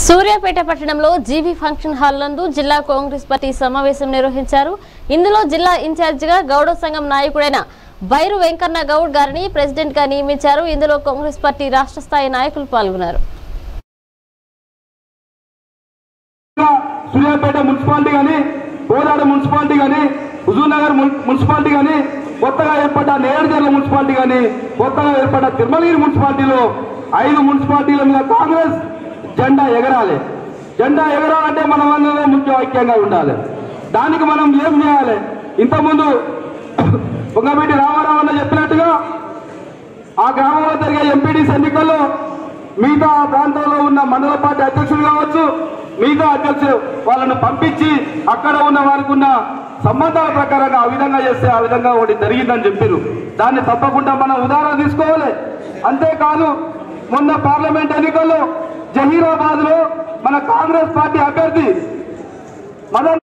సూర్యాపేట పట్టణంలో GV function hall నందు జిల్లా కాంగ్రెస్ పార్టీ సమావేశం నిర్వహించారు ఇందులో జిల్లా ఇన్ఛార్జిగా గౌడ సంఘం నాయకుడైన బైరు వెంకన్న గౌడ్ గారిని ప్రెసిడెంట్ గా నియమించారు ఇందులో కాంగ్రెస్ పార్టీ రాష్ట్ర స్థాయి నాయకులు పాల్గొన్నారు సూర్యాపేట మున్సిపాలిటీ కానీ కోదాడ మున్సిపాలిటీ కానీ హుజూర్ నగర్ మున్- మున్సిపాలిటీ కానీ కొత్తగా ఏర్పడ్డ నేరేడుచర్ల మున్సిపాలిటీ కానీ కొత్తగా ఏర్పడ్డ తిరుమలగిరి మున్సిపాలిటీలో ఐదు మున్సిపాలిటీల మీద కాంగ్రెస్ జెండా ఎగరాలి జెండా ఎగరాలంటే మనం అందరూ ముఖ్య ఐక్యంగా ఉండాలి దానికి మనం ఏం చేయాలి ఇంతకుముందు పొంగబెట్టి రామారావు అన్న చెప్పినట్టుగా ఆ గ్రామంలో జరిగే ఎంపీడీసీ ఎన్నికల్లో మిగతా ప్రాంతంలో ఉన్న మండల పార్టీ అధ్యక్షులు కావచ్చు మిగతా అధ్యక్షులు వాళ్ళను పంపించి అక్కడ ఉన్న వారికి ఉన్న సంబంధాల ప్రకారంగా ఆ విధంగా చేస్తే ఆ విధంగా ఒకటి జరిగిందని చెప్పారు దాన్ని తప్పకుండా మనం ఉదాహరణ తీసుకోవాలి అంతేకాదు మొన్న పార్లమెంట్ ఎన్నికల్లో జహీరాబాద్ లో మన కాంగ్రెస్ పార్టీ అభ్యర్థి మదన్